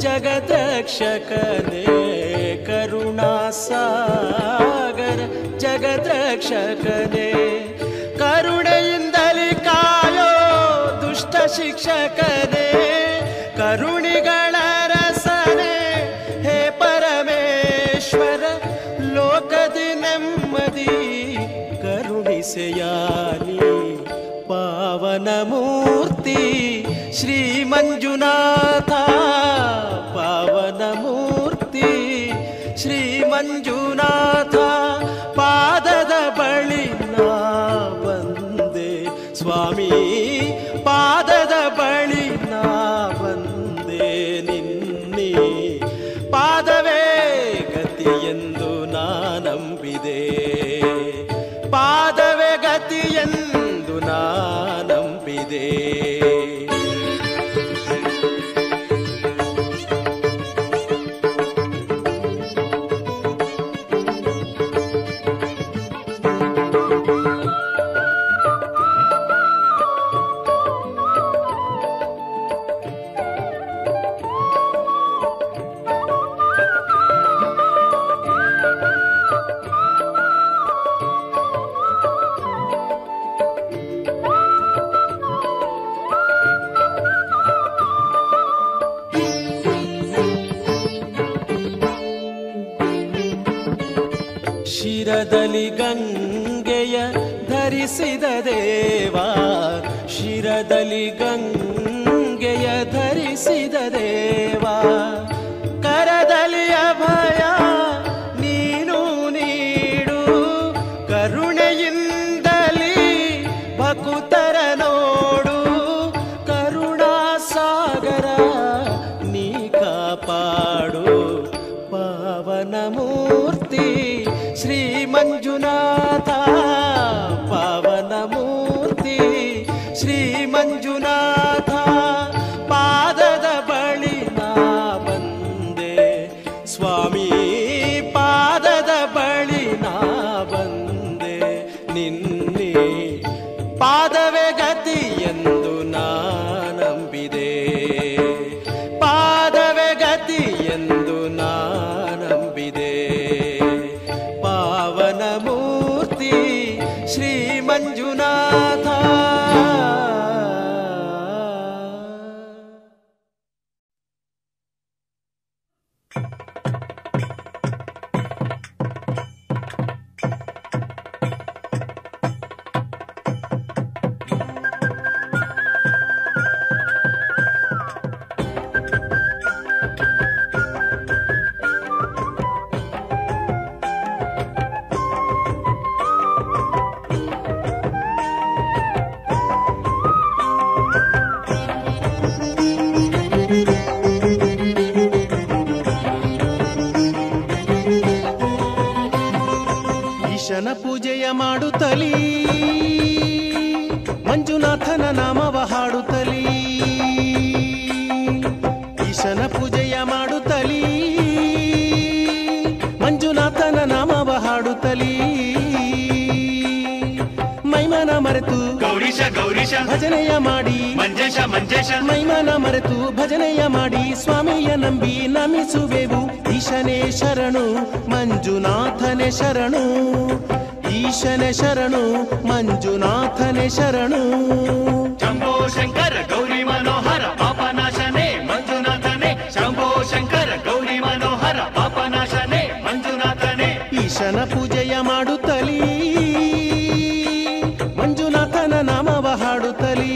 ಜಗದ್ರಕ್ಷಕನೇ ಕರುಣಾಸಾಗರ ಜಗದ್ರಕ್ಷಕನೇ ಕರುಣೆಯಿಂದಲಿ ಕಾಯೋ ದುಷ್ಟ ಶಿಕ್ಷಕನೇ ಕರುಣಿಗಳ ರಸನೆ ಹೇ ಪರಮೇಶ್ವರ ಲೋಕದಿ ನೆಮ್ಮದಿ ಕರುಣಿಸೆಯಾನಿ ಪಾವನ ಮೂರ್ತಿ ಶ್ರೀ ಮಂಜುನಾಥ ಪಾವನ ಮೂರ್ತಿ ಶ್ರೀ ಮಂಜುನಾಥ ಪಾದದ ಬಳಿ ನಾ ಬಂದೆ ಸ್ವಾಮಿ ಪಾದದ ಬಳಿ ನಾ ಬಂದೆ ನಿನ್ನೆ ಪಾದವೇ ಗತಿಯೆಂದು ನಾ ನಂಬಿದೆ ಪಾದವೇ ಗತಿಯೆಂದು ನಾ ನಂಬಿದೆ ಶಿರದಲ್ಲಿ ಗಂಗೆಯ ಧರಿಸಿದ ದೇವ ಶಿರದಲ್ಲಿ ಗಂಗೆಯ ಧರಿಸಿದ ದೇವ ಕರದಲ್ಲಿ ಅಭಯ ನೀನು ನೀಡು ಕರುಣೆಯಿಂದಲಿ ಭಕುತರ ನೋಡು ಕರುಣಾಸಾಗರ ನೀ ಕಾಪಾಡು ಪಾವನ ಮೂರ್ತಿ ಶ್ರೀ ಮಂಜುನಾಥ ಪಾವನ ಮೂರ್ತಿ ಶ್ರೀ ಮಂಜುನಾಥ ಪಾದದ ಬಳಿ ನಾ ಬಂದೆ ಸ್ವಾಮಿ ಪಾದದ ಬಳಿ ನಾ ಬಂದೆ ನಿನ್ನೆ ಪಾದವೇ ಗತಿ ಎಂದು ನಾ ನಂಬಿದೆ ಪಾದವೇ ಗತಿ ಎಂದು ನಾ ನಂಬಿದೆ ಪಾವನ ಮೂರ್ತಿ ಶ್ರೀ ಮಂಜುನಾಥ ಈಶನ ಪೂಜೆಯ ಮಾಡುತ್ತಲೀ ಮಂಜುನಾಥನ ನಾಮವ ಹಾಡುತ್ತಲೀ ಈಶನ ಪೂಜೆಯ ಮಾಡುತ್ತಲೀ ಮಂಜುನಾಥನ ನಾಮವ ಹಾಡುತ್ತಲೀ ಮೈಮನ ಮರೆತು ಗೌರೀಶ ಗೌರೀಶ ಭಜನೆಯ ಮಾಡಿ ಮಂಜೇಶ ಮಂಜೇಶ ಮೈಮನ ಮರೆತು ಭಜನೆಯ ಮಾಡಿ ಸ್ವಾಮಿಯ ನಂಬಿ ನಮಿಸುವೆವು ಈಶನೇ ಶರಣು ಮಂಜುನಾಥನೇ ಶರಣು ಈಶನೇ ಶರಣು ಮಂಜುನಾಥನೇ ಶರಣು ಶಂಭೋ ಶಂಕರ ಗೌರಿ ಮನೋಹರ ಪಾಪನಾಶನೇ ಮಂಜುನಾಥನೇ ಶಂಭೋ ಶಂಕರ ಗೌರಿ ಮನೋಹರ ಪಾಪನಾಶನೇ ಮಂಜುನಾಥನೇ ಈಶನ ಪೂಜೆಯ ಮಾಡುತ್ತಲೀ ಮಂಜುನಾಥನ ನಾಮವ ಹಾಡುತ್ತಲೀ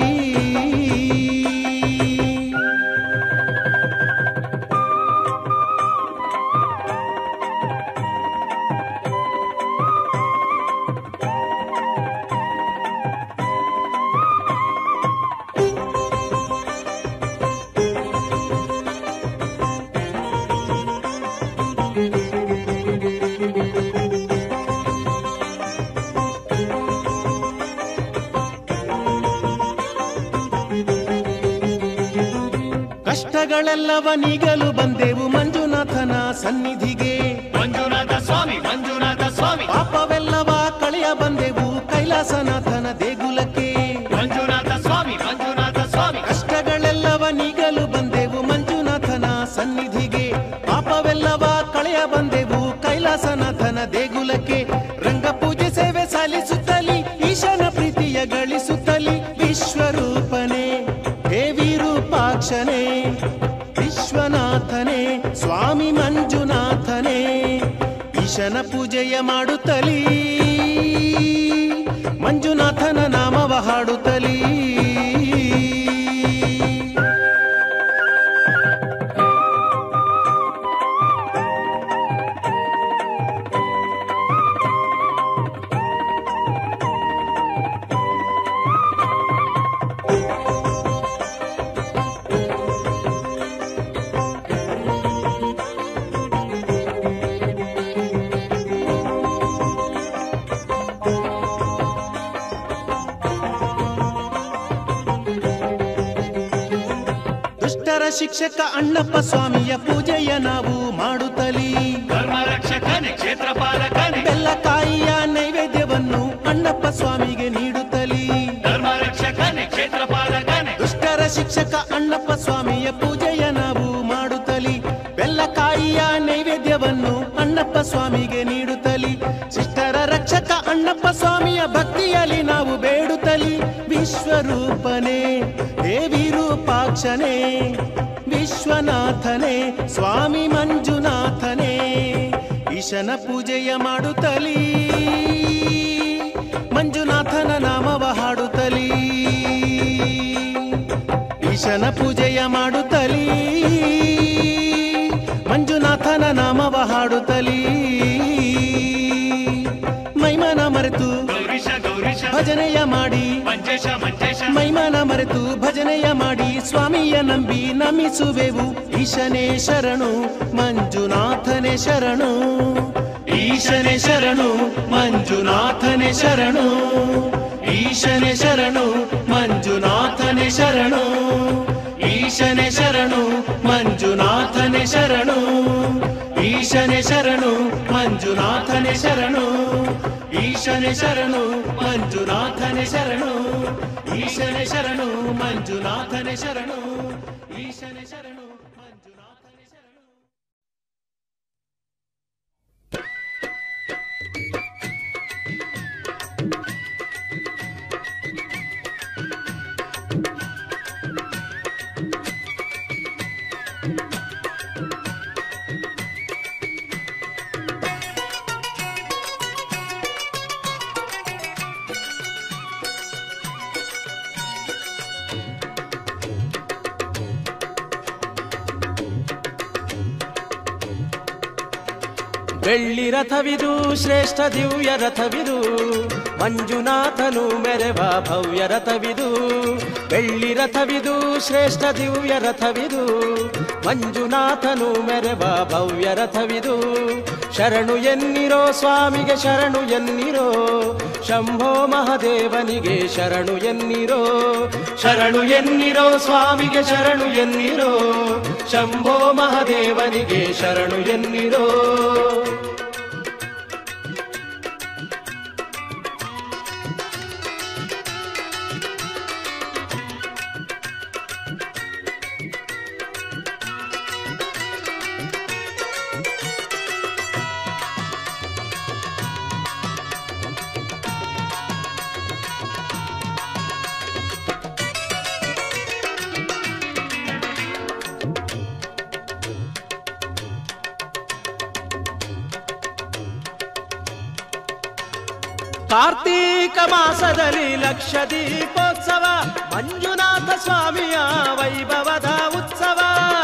ಕಷ್ಟಗಳೆಲ್ಲವ ನೀಗಲು ಬಂದೆವು ಮಂಜುನಾಥನ ಸನ್ನಿಧಿಗೆ ಮಂಜುನಾಥ ಸ್ವಾಮಿ ಮಂಜುನಾಥ ಸ್ವಾಮಿ ಪಾಪವೆಲ್ಲವ ಕಳೆಯ ಬಂದೆವು ಕೈಲಾಸನಾಥನ ದೇಗುಲಕ್ಕೆ ಮಂಜುನಾಥ ಸ್ವಾಮಿ ಮಂಜುನಾಥ ಸ್ವಾಮಿ ಕಷ್ಟಗಳೆಲ್ಲವ ನೀಗಲು ಬಂದೆವು ಮಂಜುನಾಥನ ಸನ್ನಿಧಿಗೆ ಪಾಪವೆಲ್ಲವ ಕಳೆಯ ಬಂದೆವು ಕೈಲಾಸನಾಥನ ದೇಗುಲಕ್ಕೆ ರಂಗಪೂಜೆ ಸೇವೆ ಸಲ್ಲಿಸುತ್ತಲಿ ಈಶನ ಪ್ರೀತಿಯ ಗಳಿಸುತ್ತಲಿ ವಿಶ್ವರೂಪನೇ ಹೇ ವಿರೂಪಾಕ್ಷನೇ ವಿಶ್ವನಾಥನೇ ಸ್ವಾಮಿ ಮಂಜುನಾಥನೇ ಈಶನ ಪೂಜೆಯ ಮಾಡುತ್ತಲೀ ಮಂಜುನಾಥನ ನಾಮವ ಹಾಡುತ್ತಲೀ ದುಷ್ಟರ ಶಿಕ್ಷಕ ಅಣ್ಣಪ್ಪ ಸ್ವಾಮಿಯ ಪೂಜೆಯ ನಾವು ಮಾಡುತ್ತಲೀ ಧರ್ಮ ರಕ್ಷಕನೇ ಕ್ಷೇತ್ರ ಪಾಲಕನೇ ಬೆಲ್ಲಕಾಯಿಯ ನೈವೇದ್ಯವನ್ನು ಅಣ್ಣಪ್ಪ ಸ್ವಾಮಿಗೆ ನೀಡುತ್ತಲೀ ಧರ್ಮ ರಕ್ಷಕನೇ ಕ್ಷೇತ್ರ ಪಾಲಕನೇ ದುಷ್ಟರ ಶಿಕ್ಷಕ ಅಣ್ಣಪ್ಪ ಸ್ವಾಮಿಯ ಪೂಜೆಯ ನಾವು ಮಾಡುತ್ತಲಿ ಬೆಲ್ಲಕಾಯಿಯ ನೈವೇದ್ಯವನ್ನು ಅಣ್ಣಪ್ಪ ಸ್ವಾಮಿಗೆ ನೀಡುತ್ತಲಿ ಶಿಷ್ಟರ ರಕ್ಷಕ ಅಣ್ಣಪ್ಪ ಸ್ವಾಮಿಯ ಭಕ್ತಿಯಲ್ಲಿ ನಾವು ಬೇಡುತ್ತಲಿ ವಿಶ್ವರೂಪನೇ ಹೇ ವಿರೂಪಾಕ್ಷನೇ ವಿಶ್ವನಾಥನೇ ಸ್ವಾಮಿ ಮಂಜುನಾಥನೇ ಈಶನ ಪೂಜೆಯ ಮಾಡುತ್ತಲೀ ಮಂಜುನಾಥನ ನಾಮವ ಹಾಡುತ್ತಲೀ ಈಶನ ಪೂಜೆಯ ಮಾಡುತ್ತಲೀ ಮಂಜುನಾಥನ ನಾಮವ ಹಾಡುತ್ತಲೀ ಮೈಮನ ಮರೆತು ಗೌರೀಶ ಗೌರೀಶ ಭಜನೆಯ ಮಾಡಿ ಮಂಜೇಶ ಮಂಜೇಶ ಮೈಮನ ಮರೆತು ಭಜನೆಯ ಮಾಡಿ ಸ್ವಾಮಿಯ ನಂಬಿ ನಮಿಸುವೆವು ಈಶನೇ ಶರಣು ಮಂಜುನಾಥನೇ ಶರಣು ಈಶನೇ ಶರಣು ಮಂಜುನಾಥನೇ ಶರಣು ಈಶನೇ ಶರಣು ಮಂಜುನಾಥನೇ ಶರಣು ಈಶನೇ ಶರಣು ಮಂಜುನಾಥನೇ ಶರಣು ಈಶನೇ ಶರಣು ಮಂಜುನಾಥನೇ ಶರಣು ಈಶನೇ ಶರಣು ಮಂಜುನಾಥನೇ ಶರಣು ಈಶನೇ ಶರಣು ಮಂಜುನಾಥನೇ ಶರಣು ಈಶನೇ ಶರಣು ಮಂಜುನಾಥನೇ ಶರಣು ಬೆಳ್ಳಿ ರಥವಿದು ಶ್ರೇಷ್ಠ ದಿವ್ಯ ರಥವಿದು ಮಂಜುನಾಥನು ಮೆರೆವ ಭವ್ಯ ರಥವಿದು ಬೆಳ್ಳಿ ರಥವಿದು ಶ್ರೇಷ್ಠ ದಿವ್ಯ ರಥವಿದು ಮಂಜುನಾಥನು ಮೆರೆವ ಭವ್ಯ ರಥವಿದು ಶರಣು ಎನ್ನಿರೋ ಸ್ವಾಮಿಗೆ ಶರಣು ಎನ್ನಿರೋ ಶಂಭೋ ಮಹಾದೇವನಿಗೆ ಶರಣು ಎನ್ನಿರೋ ಶರಣು ಎನ್ನಿರೋ ಸ್ವಾಮಿಗೆ ಶರಣು ಎನ್ನಿರೋ ಶಂಭೋ ಮಹಾದೇವನಿಗೆ ಶರಣು ಎನ್ನಿರೋ ಕಾರ್ತೀಕ ಮಾಸದಲ್ಲಿ ಲಕ್ಷ ದೀಪೋತ್ಸವ ಮಂಜುನಾಥ ಸ್ವಾಮಿಯ ವೈಭವದ ಉತ್ಸವ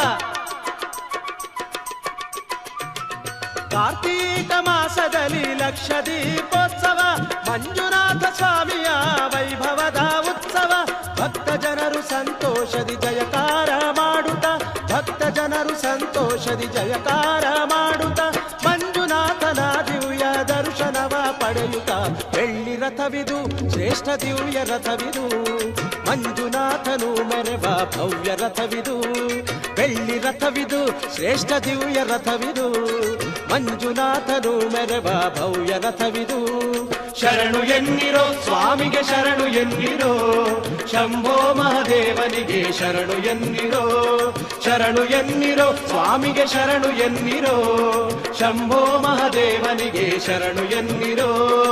ಕಾರ್ತೀಕ ಮಾಸದಲ್ಲಿ ಲಕ್ಷ ದೀಪೋತ್ಸವ ಮಂಜುನಾಥ ಸ್ವಾಮಿಯ ವೈಭವದ ಉತ್ಸವ ಭಕ್ತ ಜನರು ಸಂತೋಷದಿ ಜಯಕಾರ ಮಾಡುತ್ತ ಭಕ್ತ ಜನರು ಸಂತೋಷದಿ ಜಯಕಾರ ಮಾಡುತ್ತ ಮಂಜುನಾಥನ ದಿವ್ಯ ದರ್ಶನವ ಪಡೆಯುತ್ತ ಬೆಳ್ಳಿ ರಥವಿದು ಶ್ರೇಷ್ಠ ದಿವ್ಯ ರಥವಿದು ಮಂಜುನಾಥನು ಮೆರೆವ ಭವ್ಯ ರಥವಿದು ಬೆಳ್ಳಿ ರಥವಿದು ಶ್ರೇಷ್ಠ ದಿವ್ಯ ರಥವಿದು ಮಂಜುನಾಥನು ಮೆರೆವ ಭವ್ಯ ರಥವಿದು ಶರಣು ಎನ್ನಿರೋ ಸ್ವಾಮಿಗೆ ಶರಣು ಎನ್ನಿರೋ ಶಂಭೋ ಮಹಾದೇವನಿಗೆ ಶರಣು ಎನ್ನಿರೋ ಶರಣು ಎನ್ನಿರೋ ಸ್ವಾಮಿಗೆ ಶರಣು ಎನ್ನಿರೋ ಶಂಭೋ ಮಹಾದೇವನಿಗೆ ಶರಣು ಎನ್ನಿರೋ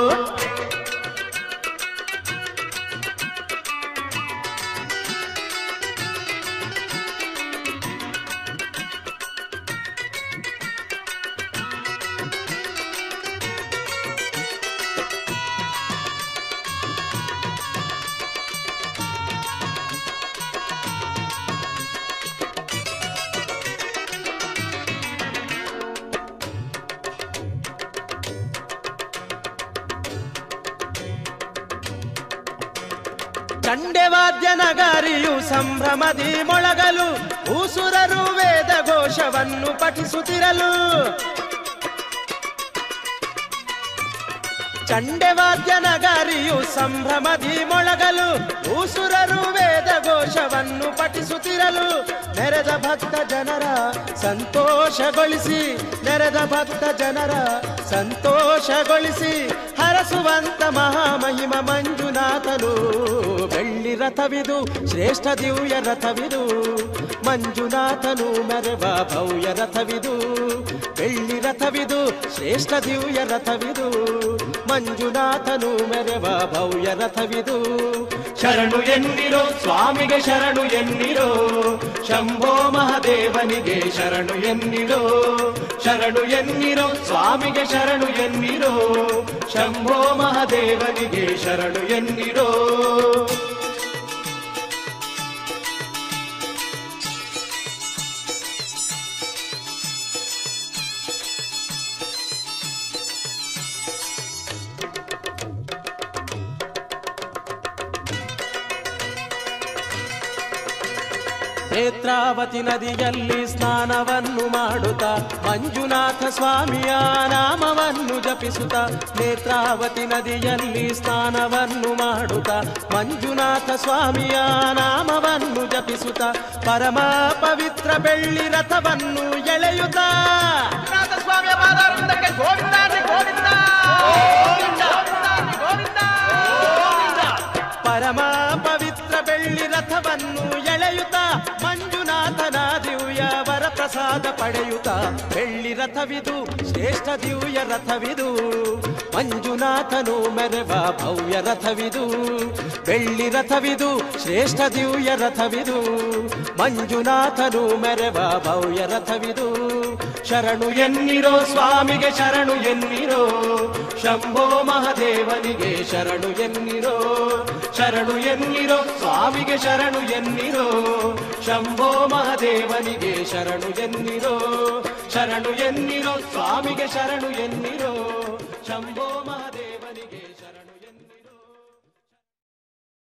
ಚಂಡೆವಾದ್ಯ ನಗಾರಿಯು ಸಂಭ್ರಮದಿ ಮೊಳಗಲು ಊಸುರರು ವೇದ ಘೋಷವನ್ನು ಪಠಿಸುತ್ತಿರಲು ಚಂಡೆವಾದ್ಯ ನಗಾರಿಯು ಸಂಭ್ರಮದಿ ಮೊಳಗಲು ಊಸುರರು ವೇದ ಘೋಷವನ್ನು ಪಠಿಸುತ್ತಿರಲು ನೆರೆದ ಭಕ್ತ ಜನರ ಸಂತೋಷಗೊಳಿಸಿ ನೆರೆದ ಭಕ್ತ ಜನರ ಸಂತೋಷಗೊಳಿಸಿ ಹರಸುವಂತ ಮಹಾಮಹಿಮ ಮಂಜುನಾಥನು ಬೆಳ್ಳಿ ರಥವಿದು ಶ್ರೇಷ್ಠ ದಿವ್ಯ ರಥವಿದು ಮಂಜುನಾಥನು ಮೆರೆವ ಭವ್ಯ ರಥವಿದು ಬೆಳ್ಳಿ ರಥವಿದು ಶ್ರೇಷ್ಠ ದಿವ್ಯ ರಥವಿದು ಮಂಜುನಾಥನು ಮೆರೆವ ಭವ್ಯ ರಥವಿದು ಶರಣು ಎನ್ನಿರೋ ಸ್ವಾಮಿಗೆ ಶರಣು ಎನ್ನಿರೋ ಶಂಭೋ ಮಹಾದೇವನಿಗೆ ಶರಣು ಎನ್ನಿರೋ ಶರಣು ಎನ್ನಿರೋ ಸ್ವಾಮಿಗೆ ಶರಣು ಎನ್ನಿರೋ ಶಂಭೋ ಮಹಾದೇವನಿಗೆ ಶರಣು ಎನ್ನಿರೋ ನೇತ್ರಾವತಿ ನದಿಯಲ್ಲಿ ಸ್ನಾನವನ್ನು ಮಾಡುತ್ತಾ ಮಂಜುನಾಥ ಸ್ವಾಮಿಯ ನಾಮವನ್ನು ಜಪಿಸುತ್ತ ನೇತ್ರಾವತಿ ನದಿಯಲ್ಲಿ ಸ್ನಾನವನ್ನು ಮಾಡುತ್ತಾ ಮಂಜುನಾಥ ಸ್ವಾಮಿಯ ನಾಮವನ್ನು ಜಪಿಸುತ್ತ ಪರಮ ಪವಿತ್ರ ಬೆಳ್ಳಿ ರಥವನ್ನು ಎಳೆಯುತ್ತ ಸ್ವಾಮಿಯ ಪಾದಾರವಿಂದಕ್ಕೆ ಗೋವಿಂದ ಶ್ರೀ ಗೋವಿಂದ ಗೋವಿಂದ ಪರಮ ಪವಿತ್ರ ಬೆಳ್ಳಿ ರಥವನ್ನು ಎಳೆಯುತ್ತ ಮಂಜುನಾಥನ ದಿವ್ಯ ವರ ಪ್ರಸಾದ ಪಡೆಯುತ್ತ ಬೆಳ್ಳಿ ರಥವಿದು ಶ್ರೇಷ್ಠ ದಿವ್ಯ ರಥವಿದು ಮಂಜುನಾಥನು ಮೆರೆವ ಭವ್ಯ ರಥವಿದು ಬೆಳ್ಳಿ ರಥವಿದು ಶ್ರೇಷ್ಠ ದಿವ್ಯ ರಥವಿದು ಮಂಜುನಾಥನು ಮೆರೆವ ಭವ್ಯ ರಥವಿದು ಶರಣು ಎನ್ನಿರೋ ಸ್ವಾಮಿಗೆ ಶರಣು ಎನ್ನಿರೋ ಶಂಭೋ ಮಹಾದೇವನಿಗೆ ಶರಣು ಎನ್ನಿರೋ ಶರಣು ಎನ್ನಿರೋ ಸ್ವಾಮಿಗೆ ಶರಣು ಎನ್ನಿರೋ ಶಂಭೋ ಮಹಾದೇವನಿಗೆ ಶರಣು ಎನ್ನಿರೋ ಶರಣು ಎನ್ನಿರೋ ಸ್ವಾಮಿಗೆ ಶರಣು ಎನ್ನಿರೋ ಶಂಭೋ ಮಹಾದೇವ